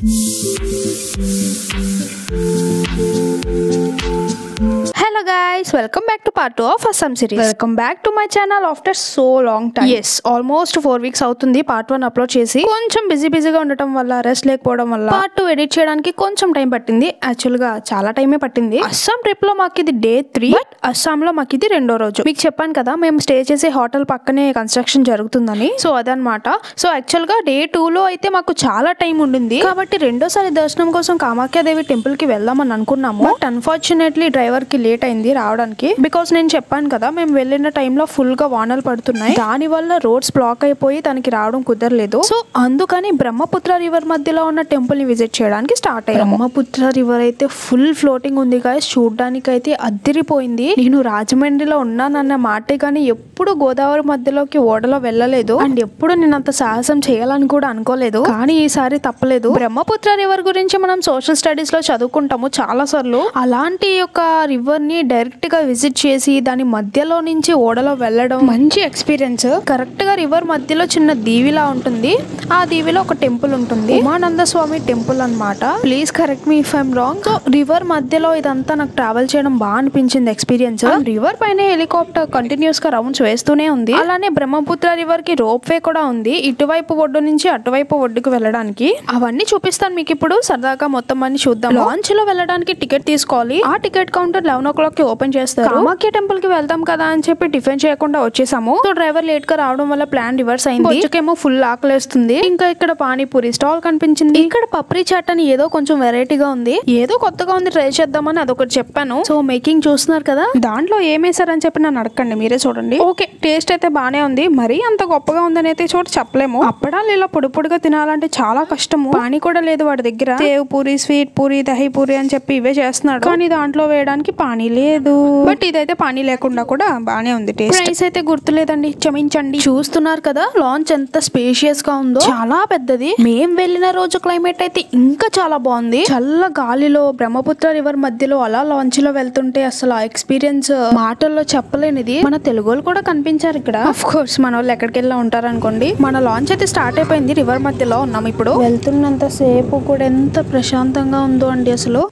Hello guys welcome back to part two of Assam series welcome back to my channel after so long time yes almost four weeks అవుతుంది part one upload చేసి కొంచెం busy బిజీగా ఉండటం వల్ల rest లేకపోవడం వల్ల part two edit చేయడానికి కొంచెం టైం పట్టింది యాక్చువల్ గా చాలా టైమే పట్టింది అస్సాం ట్రిప్ లో మాకు ఇది డే త్రీ బట్ అస్సాం లో మాకు ఇది రెండో రోజు మీకు చెప్పాను కదా మేము స్టే చేసే హోటల్ పక్కనే కన్స్ట్రక్షన్ జరుగుతుందని సో అదనమాట సో యాక్చువల్ గా డే టూ లో అయితే మాకు చాలా టైం ఉండింది కాబట్టి రెండోసారి దర్శనం కోసం కామాఖ్యాదేవి టెంపుల్ కి వెళ్దామని అనుకున్నాము బట్ అన్ఫార్చునేట్లీ డ్రైవర్ కి లేట్ అయింది రావడానికి బికాస్ నేను చెప్పాను కదా మేము వెళ్ళిన టైంలో ఫుల్ గా వానలు పడుతున్నాయి దాని వల్ల రోడ్స్ బ్లాక్ అయిపోయి తనకి రావడం కుదరలేదు సో అందుకని బ్రహ్మపుత్ర రివర్ మధ్యలో ఉన్న టెంపుల్ ని విజిట్ చేయడానికి స్టార్ట్ అయ్యాం బ్రహ్మపుత్ర రివర్ అయితే ఫుల్ ఫ్లోటింగ్ ఉంది గాయస్ చూడడానికి అయితే అద్దిరిపోయింది నేను రాజమండ్రిలో ఉన్నానన్న మాటే కానీ ఎప్పుడు గోదావరి మధ్యలోకి ఓడలో వెళ్ళలేదు అండ్ ఎప్పుడు నేను అంత సాహసం చేయాలని కూడా అనుకోలేదు కానీ ఈసారి తప్పలేదు బ్రహ్మపుత్ర రివర్ గురించి మనం సోషల్ స్టడీస్ లో చదువుకుంటాము చాలా సార్లు అలాంటి యొక్క రివర్ ని డైరెక్ట్ గా విజిట్ చేసి దాని మధ్యలో నుంచి ఓడలో వెళ్ళడం మంచి ఎక్స్పీరియన్స్ కరెక్ట్ గా రివర్ మధ్యలో చిన్న దీవిలా ఉంటుంది ఆ దీవిలో ఒక టెంపుల్ ఉంటుంది ఉమానంద స్వామి టెంపుల్ అన్నమాట please correct me if I'm wrong so river మధ్యలో ఇదంతా నాకు ట్రావెల్ చేయడం బాగా అనిపించింది ఎక్స్పీరియన్స్ రివర్ పైన హెలికాప్టర్ కంటిన్యూస్ గా రౌండ్స్ వేస్తూనే ఉంది అలానే బ్రహ్మపుత్ర రివర్ కి రోప్ వే కూడా ఉంది ఇటువైపు ఒడ్డు నుంచి అటువైపు ఒడ్డుకు వెళ్ళడానికి అవన్నీ చూపిస్తాను మీకు ఇప్పుడు సరదాగా మొత్తం అన్ని చూద్దాం లాంచ్ లో వెళ్ళడానికి టికెట్ తీసుకోవాలి ఆ ticket counter eleven o'clock కి ఓపెన్ చేస్తారు కామాఖ్య టెంపుల్ కి వెళ్దాం కదా అని చెప్పి టిఫిన్ చేయకుండా వచ్చేసాము సో డ్రైవర్ లేట్ గా రావడం వల్ల ప్లాన్ రివర్స్ అయింది వచ్చకేమో ఫుల్ ఆకలేస్తుంది ఇంకా ఇక్కడ పానీపూరి స్టాల్ కనిపించింది ఇక్కడ పప్రీ చాట్ అని ఏదో కొంచెం వెరైటీగా ఉంది ఏదో కొత్తగా ఉంది ట్రై చేద్దామని అదొకటి చెప్పాను సో మేకింగ్ చూస్తున్నారు కదా దాంట్లో ఏమేసారని చెప్పి నన్ను అడగండి మీరే చూడండి ఓకే టేస్ట్ అయితే బానే ఉంది మరీ అంత గొప్పగా ఉందని అయితే చోట చెప్పలేము అప్పడాలు ఇలా పొడి పొడిగా తినాలంటే చాలా కష్టము పానీ కూడా లేదు వాడి దగ్గర సేవ్ పూరి స్వీట్ పూరి దహి పూరి అని చెప్పి ఇవే చేస్తున్నాడు కానీ దాంట్లో వేయడానికి పానీ లేదు బట్ ఇదైతే పానీ లేకుండా కూడా బానే ఉంది టేస్ట్ ప్రైస్ అయితే గుర్తులేదండి క్షమించండి చూస్తున్నారు కదా లాంచ్ ఎంత స్పేషియస్ గా ఉందో చాలా పెద్దది మేం వెళ్ళిన రోజు క్లైమేట్ అయితే ఇంకా చాలా బాగుంది చల్ల గాలిలో బ్రహ్మపుత్ర రివర్ మధ్యలో అలా లాంచ్ లో వెళ్తుంటే అసలు ఆ ఎక్స్పీరియన్స్ మాటల్లో చెప్పలేనిది మన తెలుగు వాళ్ళు కూడా కనిపించారు ఇక్కడ అఫ్ కోర్స్ మన వాళ్ళు ఎక్కడికి వెళ్ళా ఉంటారు అనుకోండి మన లాంచ్ అయితే స్టార్ట్ అయిపోయింది రివర్ మధ్యలో ఉన్నాం ఇప్పుడు వెళ్తున్నంత సేపు కూడా ఎంత ప్రశాంతంగా ఉందో అండి అసలు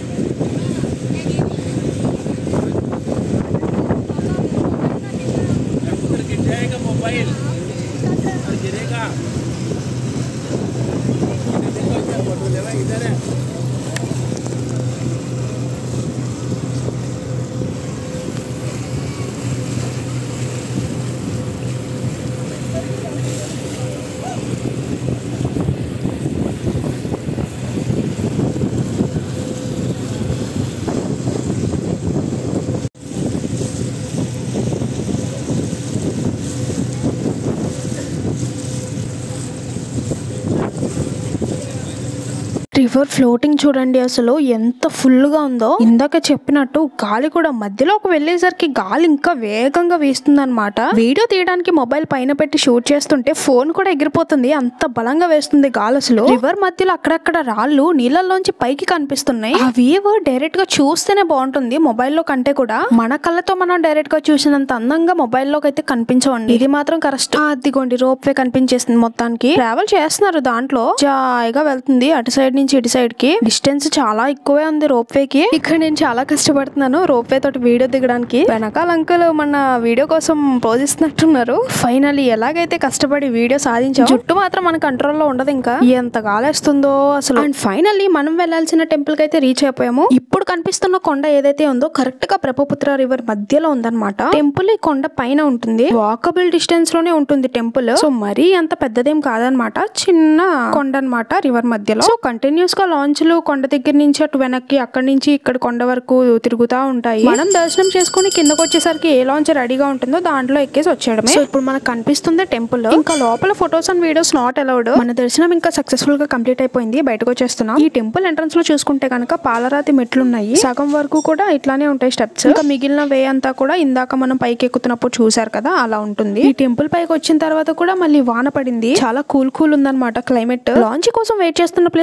जाएगा मोबाइल और गिरेगा देखो क्या फोटो लेवा इधर है రివర్ ఫ్లోటింగ్ చూడండి అసలు ఎంత ఫుల్ గా ఉందో ఇందాక చెప్పినట్టు గాలి కూడా మధ్యలోకి వెళ్ళేసరికి గాలి ఇంకా వేగంగా వీస్తుంది అనమాట వీడియో తీయడానికి మొబైల్ పైన పెట్టి షూట్ చేస్తుంటే ఫోన్ కూడా ఎగిరిపోతుంది అంత బలంగా వేస్తుంది గాలి అసలు రివర్ మధ్యలో అక్కడక్కడ రాళ్ళు నీళ్ళలోంచి పైకి కనిపిస్తున్నాయి ఆ వ్యూ డైరెక్ట్ గా చూస్తేనే బాగుంటుంది మొబైల్లో కంటే కూడా మన కళ్ళతో మనం డైరెక్ట్ గా చూసినంత అందంగా మొబైల్లోకి అయితే కనిపించవండి ఇది మాత్రం కరెక్ట్ అదిగోండి రోప్ వే కనిపించేస్తుంది మొత్తానికి ట్రావెల్ చేస్తున్నారు దాంట్లో జాయిగా వెళ్తుంది అటు సైడ్ నుంచి ఇటు సైడ్ కి డిస్టెన్స్ చాలా ఎక్కువే ఉంది రోప్ వే కి ఇక్కడ నేను చాలా కష్టపడుతున్నాను రోప్ వే తోటి వీడియో దిగడానికి వెనకాల అంకుల్ మన వీడియో కోసం పోజ్ ఇస్తున్నట్టున్నారు ఫైనల్లీ ఎలాగైతే కష్టపడి వీడియో సాధించాం జుట్టు మాత్రం మన కంట్రోల్ లో ఉండదు ఇంకా ఎంత గాలేస్తుందో అసలు అండ్ ఫైనల్లీ మనం వెళ్ళాల్సిన టెంపుల్ కి అయితే రీచ్ అయిపోయాము ఇప్పుడు కనిపిస్తున్న కొండ ఏదైతే ఉందో కరెక్ట్ గా బ్రహ్మపుత్ర రివర్ మధ్యలో ఉందన్నమాట టెంపుల్ ఈ కొండ పైన ఉంటుంది వాకబుల్ డిస్టెన్స్ లోనే ఉంటుంది టెంపుల్ సో మరీ అంత పెద్దదేం కాదనమాట చిన్న కొండ అన్నమాట రివర్ మధ్యలో సో కంటిన్యూస్ గా లాంచ్లు కొండ దగ్గర నుంచి అటు వెనక్కి అక్కడి నుంచి ఇక్కడ కొండ వరకు తిరుగుతా ఉంటాయి మనం దర్శనం చేసుకుని కిందకు వచ్చేసరికి ఏ లాంచ్ రెడీగా ఉంటుందో దాంట్లో ఎక్కేసి వచ్చేయడమే సో ఇప్పుడు మనకు కనిపిస్తుంది టెంపుల్ ఇంకా లోపల photos and videos not allowed మన దర్శనం ఇంకా సక్సెస్ఫుల్ గా కంప్లీట్ అయిపోయింది బయటకు వచ్చేస్తున్నాం ఈ టెంపుల్ ఎంట్రన్స్ లో చూసుకుంటే కనుక పాలరాతి మెట్లు ఉన్నాయి సగం వరకు కూడా ఇట్లానే ఉంటాయి స్టెప్స్ ఇంకా మిగిలిన వే అంతా కూడా ఇందాక మనం పైకి ఎక్కుతున్నప్పుడు చూసారు కదా అలా ఉంటుంది ఈ టెంపుల్ పైకి వచ్చిన తర్వాత కూడా మళ్ళీ వాన పడింది చాలా కూల్ కూల్ ఉందన్నమాట క్లైమేట్ లాంచ్ కోసం వెయిట్ చేస్తున్న ప్లేస్ లో ఈ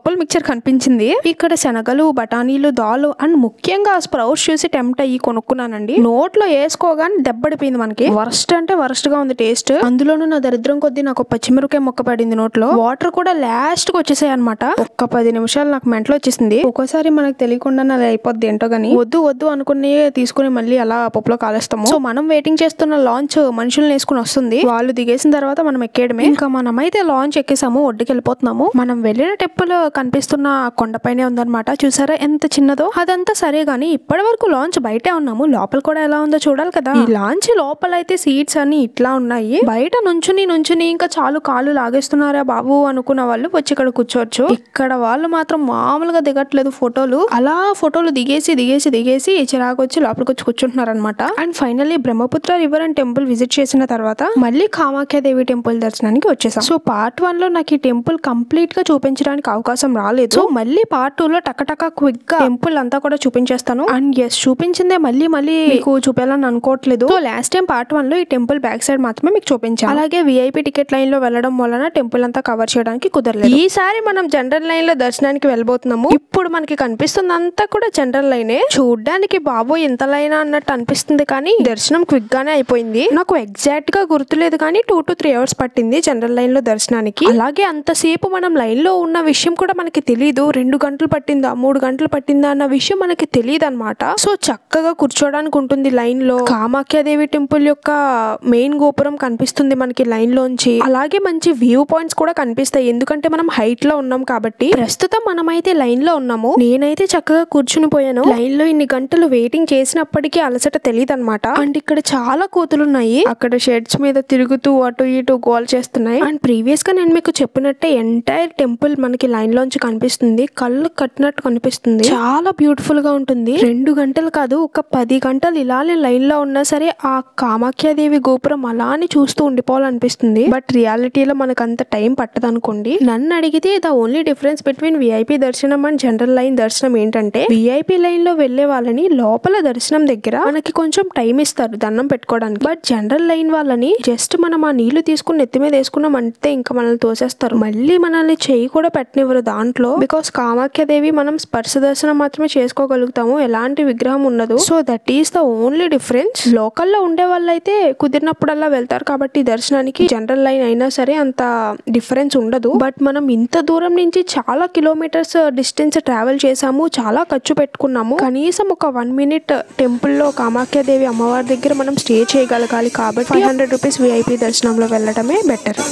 పప్పుల మిక్చర్ కనిపించింది ఇక్కడ శనగలు బఠానీలు దాలు అండ్ ముఖ్యంగా స్ప్రౌట్స్ చూసి టెంప్ట్ అయ్యి కొనుక్కున్నానండి నోట్లో వేసుకోగానే దెబ్బడిపోయింది మనకి వరస్ట్ అంటే వరస్ట్ గా ఉంది టేస్ట్ అందులోనూ నా దరిద్రం కొద్దీ నాకు పచ్చిమిరకాయ మొక్క పడింది నోట్లో వాటర్ కూడా లాస్ట్ కి వచ్చేసాయి అనమాట ఒక్క పది నిమిషాలు నాకు మెంటలో వచ్చేసింది ఒక్కోసారి మనకు తెలియకుండా అది అయిపోద్ది ఏంటో గానీ వద్దు వద్దు అనుకుని తీసుకుని మళ్ళీ అలా పప్పులో కాలేస్తాము సో మనం వెయిటింగ్ చేస్తున్న లాంచ్ మనుషుల్ని వేసుకుని వస్తుంది వాళ్ళు దిగేసిన తర్వాత మనం ఎక్కేయడమే ఇంకా మనమైతే లాంచ్ ఎక్కేసాము ఒడ్డుకి వెళ్ళిపోతున్నాము మనం వెళ్ళిన టెంపుల్ కనిపిస్తున్న కొండపైనే ఉందన్నమాట చూసారా ఎంత చిన్నదో అదంతా సరే గానీ ఇప్పటి వరకు లాంచ్ బయటే ఉన్నాము లోపల కూడా ఎలా ఉందో చూడాలి కదా ఈ లాంచ్ లోపల అయితే సీట్స్ అన్ని ఇట్లా ఉన్నాయి బయట నుంచుని నుంచుని ఇంకా చాలు కాళ్ళు లాగేస్తున్నారా బాబు అనుకున్న వాళ్ళు వచ్చి ఇక్కడ కూర్చోవచ్చు ఇక్కడ వాళ్ళు మాత్రం మామూలుగా దిగట్లేదు ఫోటోలు అలా ఫోటోలు దిగేసి దిగేసి దిగేసి చిరాకు వచ్చి లోపలికి వచ్చి కూర్చుంటున్నారు అనమాట and finally Brahmaputra river and temple visit చేసిన తర్వాత మళ్ళీ కామాఖ్యాదేవి టెంపుల్ దర్శనానికి వచ్చేసాం సో పార్ట్ వన్ లో నాకు ఈ టెంపుల్ కంప్లీట్ గా చూపించడానికి అవకాశం రాలేదు సో మళ్ళీ పార్ట్ టూ లో టకటక క్విక్ గా టెంపుల్ అంతా కూడా చూపించేస్తాను అండ్ ఎస్ చూపించిందే మళ్ళీ మళ్ళీ మీకు చూపించాలని అనుకోవట్లేదు so last time part one లో ఈ టెంపుల్ బ్యాక్ సైడ్ మాత్రమే మీకు చూపించాను అలాగే విఐపి టికెట్ లైన్ లో వెళ్ళడం వలన టెంపుల్ అంతా కవర్ చేయడానికి కుదరలేదు ఈసారి మనం జనరల్ లైన్ లో దర్శనానికి వెళ్ళబోతున్నాము ఇప్పుడు మనకి కనిపిస్తుంది అంతా కూడా జనరల్ లైనే చూడ్డానికి బాబు ఇంత లైన్ అన్నట్టు అనిపిస్తుంది కానీ దర్శనం క్విక్ గానే అయిపోయింది నాకు ఎగ్జాక్ట్ గా గుర్తులేదు కానీ టూ టు త్రీ అవర్స్ పట్టింది జనరల్ లైన్ లో దర్శనానికి అలాగే అంతసేపు మనం లైన్ లో ఉన్న విషయం కూడా మనకి తెలియదు రెండు గంటలు పట్టిందా మూడు గంటలు పట్టిందా అన్న విషయం మనకి తెలియదు అనమాట సో చక్కగా కూర్చోడానికి ఉంటుంది లైన్ లో కామాఖ్యాదేవి టెంపుల్ యొక్క మెయిన్ గోపురం కనిపిస్తుంది మనకి లైన్ లోంచి అలాగే మంచి వ్యూ పాయింట్స్ కూడా కనిపిస్తాయి ఎందుకంటే మనం హైట్ లో ఉన్నాం కాబట్టి ప్రస్తుతం మనమైతే లైన్ లో ఉన్నాము నేనైతే చక్కగా కూర్చుని పోయాను లైన్ లో ఇన్ని గంటలు వెయిటింగ్ చేసినప్పటికీ అలసట తెలియదు అనమాట అండ్ ఇక్కడ చాలా కోతులు ఉన్నాయి అక్కడ షెడ్స్ మీద తిరుగుతూ అటు ఇటు గోల్ చేస్తున్నాయి అండ్ ప్రీవియస్ గా నేను మీకు చెప్పినట్టే ఎంటైర్ టెంపుల్ మనకి లైన్ లోంచి కనిపిస్తుంది కళ్ళు కట్టినట్టు కనిపిస్తుంది చాలా బ్యూటిఫుల్ గా ఉంటుంది రెండు గంటలు కాదు ఒక పది గంటలు ఇలానే లైన్ లో ఉన్నా సరే ఆ కామాఖ్యాదేవి గోపురం అలానే చూస్తూ ఉండిపోవాలనిపిస్తుంది బట్ రియాలిటీలో మనకు అంత టైం పట్టదు అనుకోండి నన్ను అడిగితే the only difference between VIP దర్శనం అండ్ జనరల్ లైన్ దర్శనం ఏంటంటే విఐపి లైన్ లో వెళ్లే వాళ్ళని లోపల దర్శనం దగ్గర మనకి కొంచెం టైం ఇస్తారు దండం పెట్టుకోవడానికి బట్ జనరల్ లైన్ వాళ్ళని జస్ట్ మనం ఆ నీళ్లు తీసుకుని నెత్తి మీద వేసుకున్నాం అంటే ఇంకా మనల్ని తోసేస్తారు మళ్ళీ మనల్ని చెయ్యి కూడా పెట్టనివ్వరు దాంట్లో బికాస్ కామాఖ్యదేవి మనం స్పర్శ దర్శనం మాత్రమే చేసుకోగలుగుతాము ఎలాంటి విగ్రహం ఉండదు so that is the only difference లోకల్లో ఉండే వాళ్ళైతే కుదిరినప్పుడల్లా వెళ్తారు కాబట్టి దర్శనానికి జనరల్ లైన్ అయినా సరే అంత డిఫరెన్స్ ఉండదు బట్ మనం ఇంత దూరం నుంచి చాలా కిలోమీటర్స్ డిస్టెన్స్ ట్రావెల్ చేసాము చాలా ఖర్చు పెట్టుకున్నాము కనీసం ఒక వన్ మినిట్ టెంపుల్ లో కామాఖ్యాదేవి అమ్మవారి దగ్గర మనం స్టే చేయగలగాలి కాబట్టి ఫైవ్ హండ్రెడ్ రూపీస్ విఐపి దర్శనంలో వెళ్ళడమే బెటర్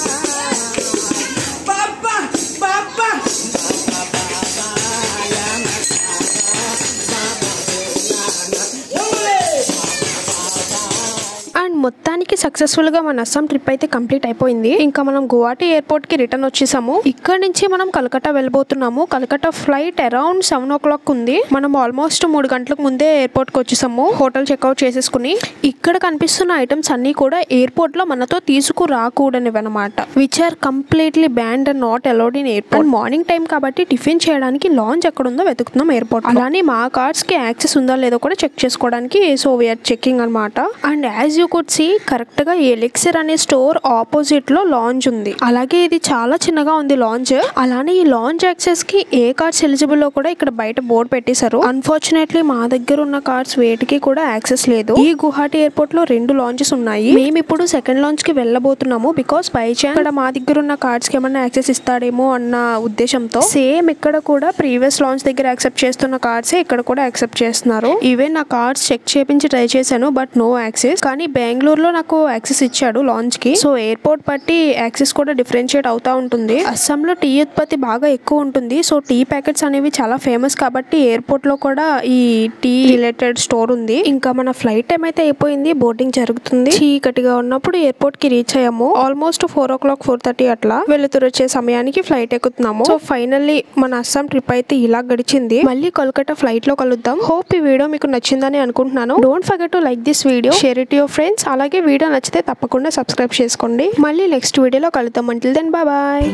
Papa! Papa! అండ్ మొత్తానికి సక్సెస్ఫుల్ గా మన అస్సాం ట్రిప్ అయితే కంప్లీట్ అయిపోయింది ఇంకా మనం గువాహటి ఎయిర్పోర్ట్ కి రిటర్న్ వచ్చేసాము ఇక్కడ నుంచి మనం కలకత్తా వెళ్ళబోతున్నాము Calcutta flight around seven o'clock ఉంది మనం ఆల్మోస్ట్ మూడు గంటలకు ముందే ఎయిర్పోర్ట్ కి వచ్చేసాము హోటల్ చెక్అవుట్ చేసేసుకుని ఇక్కడ కనిపిస్తున్న ఐటమ్స్ అన్ని కూడా ఎయిర్పోర్ట్ లో మనతో తీసుకురాకూడనివి అనమాట which are completely banned and not allowed in airport morning time కాబట్టి టిఫిన్ చేయడానికి లాంచ్ ఎక్కడ ఉందో వెతుకుతున్నాం ఎయిర్పోర్ట్ అలానే మా కార్డ్స్ కి యాక్సెస్ ఉందా లేదో కూడా చెక్ చేసుకోవడానికి సో వీఆర్ చెకింగ్ అనమాట and as you could see correct గా ఎలిక్సర్ అనే స్టోర్ ఆపోజిట్ లో లాంచ్ ఉంది అలాగే ఇది చాలా చిన్నగా ఉంది లాంచ్ అలానే ఈ లాంచ్ యాక్సెస్ కి ఏ కార్డ్స్ ఎలిజిబుల్ లో కూడా ఇక్కడ బయట బోర్డు పెట్టేశారు అన్ఫార్చునేట్లీ మా దగ్గర ఉన్న కార్డ్స్ వేటికి కూడా యాక్సెస్ లేదు ఈ గుహాటీ ఎయిర్పోర్ట్ లో రెండు లాంచెస్ ఉన్నాయి మేము ఇప్పుడు సెకండ్ లాంచ్ కి వెళ్ళబోతున్నాము బికాస్ బై ఛాన్స్ ఇక్కడ మా దగ్గర ఉన్న కార్డ్స్ కి ఏమన్నా యాక్సెస్ ఇస్తాడేమో అన్న ఉద్దేశంతో సేమ్ ఇక్కడ కూడా ప్రీవియస్ లాంచ్ దగ్గర యాక్సెప్ట్ చేస్తున్న కార్డ్స్ ఇక్కడ కూడా యాక్సెప్ట్ చేస్తున్నారు ఈవెన్ నా కార్డ్స్ చెక్ చేపించి ట్రై చేశాను బట్ నో యాక్సెస్ కానీ బెంగళూరులో నాకు యాక్సెస్ ఇచ్చాడు లాంచ్ కి సో ఎయిర్పోర్ట్ బట్టి యాక్సెస్ కూడా డిఫరెన్షియేట్ అవుతా ఉంటుంది అస్సాంలో టీ ఉత్పత్తి బాగా ఎక్కువ ఉంటుంది సో టీ ప్యాకెట్స్ అనేవి చాలా ఫేమస్ కాబట్టి ఎయిర్పోర్ట్ లో కూడా ఈ టీ రిలేటెడ్ స్టోర్ ఉంది ఇంకా మన ఫ్లైట్ టైం అయితే అయిపోయింది బోర్డింగ్ జరుగుతుంది చీకటిగా ఉన్నప్పుడు ఎయిర్పోర్ట్ కి రీచ్ అయ్యాము almost four o'clock four thirty అట్లా వెలుతురు వచ్చే సమయానికి ఫ్లైట్ ఎక్కుతున్నాము సో ఫైనల్లీ మన అస్సాం ట్రిప్ అయితే ఇలా గడిచింది మళ్ళీ కోల్కతా ఫ్లైట్ లో కలుద్దాం హోప్ ఈ వీడియో మీకు నచ్చిందని అనుకుంటున్నాను don't forget to like this video share it your friends అలాగే వీడియో నచ్చితే తప్పకుండా సబ్స్క్రైబ్ చేసుకోండి మళ్ళీ నెక్స్ట్ వీడియోలో కలుద్దాం అంటిల్ దెన్ బాయ్